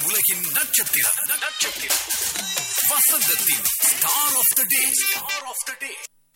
உலகின் நட்சத்திரம் நட்சத்திரம் வசந்தத்தின் star of the day star of the day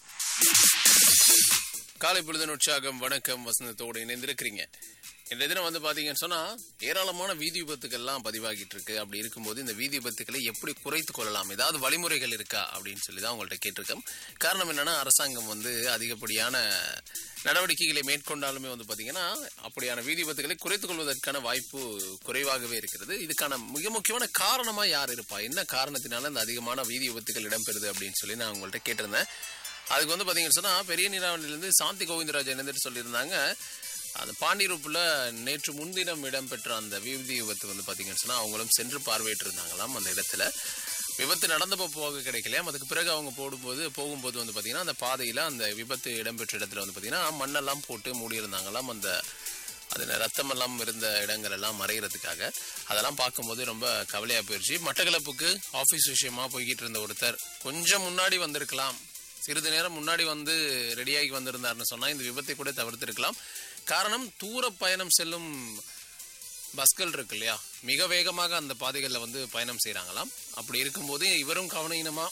காலை பொழுதின் உற்சாகம் வணக்கம் வசந்தத்தோடு இணைந்திருக்கிறீங்க இந்த தினம் வந்து பாத்தீங்கன்னு சொன்னா ஏராளமான வீதி விபத்துக்கள்லாம் பதிவாகிட்டு இருக்கு அப்படி இருக்கும்போது இந்த வீதி விபத்துக்களை எப்படி குறைத்து கொள்ளலாம் ஏதாவது வழிமுறைகள் இருக்கா அப்படின்னு சொல்லி தான் உங்கள்ட்ட கேட்டிருக்கேன் காரணம் என்னன்னா அரசாங்கம் வந்து அதிகப்படியான நடவடிக்கைகளை மேற்கொண்டாலுமே வந்து பாத்தீங்கன்னா அப்படியான வீதி விபத்துக்களை குறைத்துக் கொள்வதற்கான வாய்ப்பு குறைவாகவே இருக்கிறது இதுக்கான மிக முக்கியமான காரணமா யார் இருப்பா என்ன காரணத்தினால இந்த அதிகமான வீதி விபத்துகள் இடம்பெறுது அப்படின்னு சொல்லி நான் உங்கள்ட்ட கேட்டிருந்தேன் அதுக்கு வந்து பாத்தீங்கன்னு சொன்னா பெரிய நீராவணியிலிருந்து சாந்தி கோவிந்தராஜ் என்னன்னு சொல்லியிருந்தாங்க அந்த பாண்டிருப்புல நேற்று முன்தினம் இடம்பெற்ற அந்த வீதி விபத்து வந்து பாத்தீங்கன்னு சொன்னா அவங்களும் சென்று பார்வையிட்டிருந்தாங்களாம் அந்த இடத்துல விபத்து நடந்தப்போ போக கிடைக்கலையாம் அதுக்கு பிறகு அவங்க போடும்போது போகும்போது வந்து பாத்தீங்கன்னா அந்த பாதையில அந்த விபத்து இடம்பெற்ற இடத்துல வந்து பாத்தீங்கன்னா மண்ணெல்லாம் போட்டு மூடியிருந்தாங்களாம் அந்த அதில் ரத்தமெல்லாம் இருந்த இடங்கள் எல்லாம் மறைகிறதுக்காக அதெல்லாம் பார்க்கும்போது ரொம்ப கவலையாக போயிடுச்சு மட்டக்களப்புக்கு ஆஃபீஸ் விஷயமா போய்கிட்டு இருந்த ஒருத்தர் கொஞ்சம் முன்னாடி வந்திருக்கலாம் சிறிது நேரம் முன்னாடி வந்து ரெடியாகி வந்திருந்தாருன்னு சொன்னால் இந்த விபத்தை கூட தவிர்த்திருக்கலாம் காரணம் தூர பயணம் செல்லும் பஸ்கள் இருக்கு இல்லையா மிக வேகமாக அந்த பாதைகளில் வந்து பயணம் செய்கிறாங்களாம் அப்படி இருக்கும்போது இவரும் கவனஈனமாக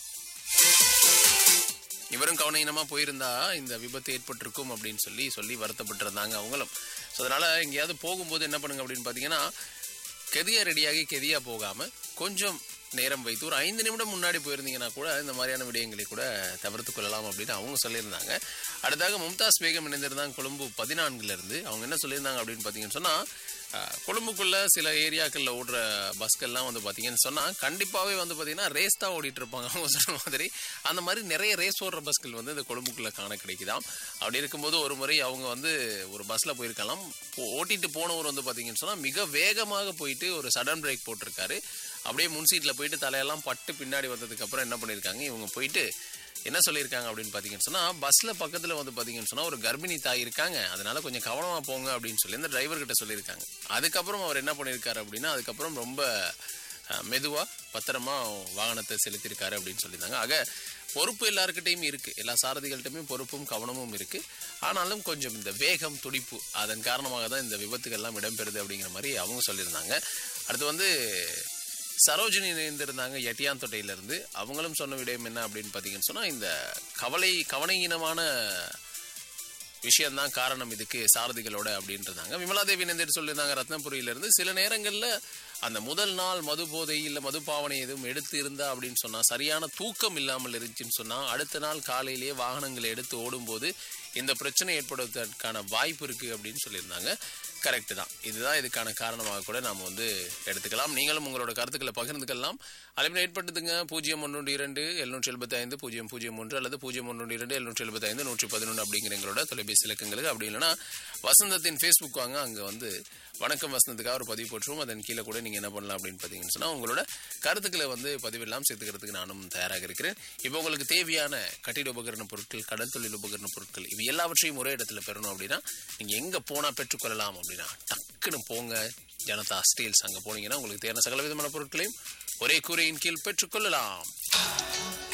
இவரும் கவனஈனமா போயிருந்தா இந்த விபத்து ஏற்பட்டிருக்கும் அப்படின்னு சொல்லி சொல்லி வருத்தப்பட்டிருந்தாங்க அவங்களும் ஸோ அதனால எங்கேயாவது போகும்போது என்ன பண்ணுங்க அப்படின்னு பார்த்தீங்கன்னா கெதியா ரெடியாகி கெதியா போகாம கொஞ்சம் நேரம் வைத்து ஒரு ஐந்து நிமிடம் முன்னாடி போயிருந்தீங்கன்னா கூட இந்த மாதிரியான விடயங்களை கூட தவிர்த்து கொள்ளலாம் அப்படின்னு அவங்க சொல்லியிருந்தாங்க அடுத்தாக மும்தாஸ் பேகம் இணைந்திருந்தாங்க கொழும்பு பதினான்குல இருந்து அவங்க என்ன சொல்லியிருந்தாங்க அப்படின்னு பார்த்தீங்கன்னு சொன்னா அஹ், கொழும்புக்குள்ள சில ஏரியாக்கள்ல ஓடுற பஸ்கள்லாம் வந்து பார்த்தீங்கன்னு சொன்னா கண்டிப்பாவே வந்து பார்த்தீங்கன்னா ரேஸ் தான் ஓடிட்டு இருப்பாங்க அவங்க சொன்ன மாதிரி அந்த மாதிரி நிறைய ரேஸ் ஓடுற பஸ்கள் வந்து இந்த கொழும்புக்குள்ள காண கிடைக்குதாம் அப்படி இருக்கும்போது ஒரு முறை அவங்க வந்து ஒரு பஸ்ல போயிருக்கலாம் போ- ஓட்டிட்டு போனவர் வந்து பார்த்தீங்கன்னு சொன்னா மிக வேகமாக போயிட்டு ஒரு சடன் பிரேக் போட்டிருக்காரு அப்படியே முன் சீட்ல போயிட்டு தலையெல்லாம் பட்டு பின்னாடி வந்ததுக்கு அப்புறம் என்ன பண்ணியிருக்காங்க இவங்க போயிட்டு என்ன சொல்லியிருக்காங்க அப்படின்னு பார்த்தீங்கன்னு சொன்னா பஸ்ல பக்கத்துல வந்து பார்த்தீங்கன்னு சொன்னா ஒரு கர்ப்பிணி தாய் இருக்காங்க அதனால கொஞ்சம் கவனமா போங்க அப்படின்னு சொல்லி இந்த டிரைவர் கிட்ட சொல்லியிருக்காங்க அதுக்கப்புறம் அவர் என்ன பண்ணியிருக்காரு அப்படின்னா அதுக்கப்புறம் ரொம்ப அஹ், மெதுவா பத்திரமா வாகனத்தை செலுத்தியிருக்காரு அப்படின்னு சொல்லியிருந்தாங்க ஆக பொறுப்பு எல்லாருக்கிட்டையும் இருக்கு எல்லா சாரதிகள்கிட்டயுமே பொறுப்பும் கவனமும் இருக்கு ஆனாலும் கொஞ்சம் இந்த வேகம் துடிப்பு அதன் காரணமாக தான் இந்த விபத்துகள் எல்லாம் இடம்பெறுது அப்படிங்கிற மாதிரி அவங்க சொல்லியிருந்தாங்க அடுத்து வந்து சரோஜினி இணைந்திருந்தாங்க எட்டியாந்தொட்டையில இருந்து அவங்களும் சொன்ன விடயம் என்ன அப்படின்னு பார்த்தீங்கன்னு சொன்னா இந்த கவலை கவனையினமான விஷயம்தான் காரணம் இதுக்கு சாரதிகளோட அப்படின்றாங்க விமலாதேவி நந்திட்டு சொல்லியிருந்தாங்க ரத்னபுரியில இருந்து சில நேரங்கள்ல அந்த முதல் நாள் மது போதை இல்ல மது பாவனை எதுவும் எடுத்து இருந்தா அப்படின்னு சொன்னா சரியான தூக்கம் இல்லாமல் இருந்துச்சுன்னு சொன்னா அடுத்த நாள் காலையிலேயே வாகனங்களை எடுத்து ஓடும்போது இந்த பிரச்சனை ஏற்படுவதற்கான வாய்ப்பு இருக்கு அப்படின்னு சொல்லியிருந்தாங்க கரெக்ட் தான் இதுதான் இதுக்கான காரணமாக கூட நாம் வந்து எடுத்துக்கலாம் நீங்களும் உங்களோட கருத்துக்களை பகிர்ந்துக்கலாம் அலைப்பில் ஏற்பட்டதுங்க பூஜ்ஜியம் ஒன்று இரண்டு எழுநூற்றி எழுபத்தி ஐந்து பூஜ்ஜியம் பூஜ்ஜியம் ஒன்று அல்லது பூஜ்ஜியம் ஒன்று இரண்டு எழுநூற்றி எழுபத்தி ஐந்து நூற்றி பதினொன்று அப்படிங்கிற எங்களோட தொலைபேசி இலக்கங்களுக்கு அப்படி இல்லைன்னா வசந்தத்தின் ஃபேஸ்புக் வாங்க அங்கே வந்து வணக்கம் வசந்தத்துக்காக ஒரு பதிவு போட்டுரும் அதன் கீழே கூட நீங்கள் என்ன பண்ணலாம் அப்படின்னு பார்த்தீங்கன்னு சொன்னால் உங்களோட கருத்துக்களை வந்து பதிவெல்லாம் சேர்த்துக்கிறதுக்கு நானும் தயாராக இருக்கிறேன் இப்போ உங்களுக்கு தேவையான கட்டிட உபகரண பொருட்கள் கடல் தொழில் உபகரண பொருட்கள் இவை எல்லாவற்றையும் ஒரே இடத்துல பெறணும் அப்படின்னா நீங்கள் எங்கே போனால் பெற்றுக்கொள்ளலாம் அப்படின்னா டக்குன்னு போங்க ஜனதா ஸ்டீல்ஸ் அங்கே போனீங்கன்னா உங்களுக்கு தேவையான சகல விதமான பொருட்களையும் ஒரே கூரையின் கீழ் பெற்றுக்கொள்ளலாம்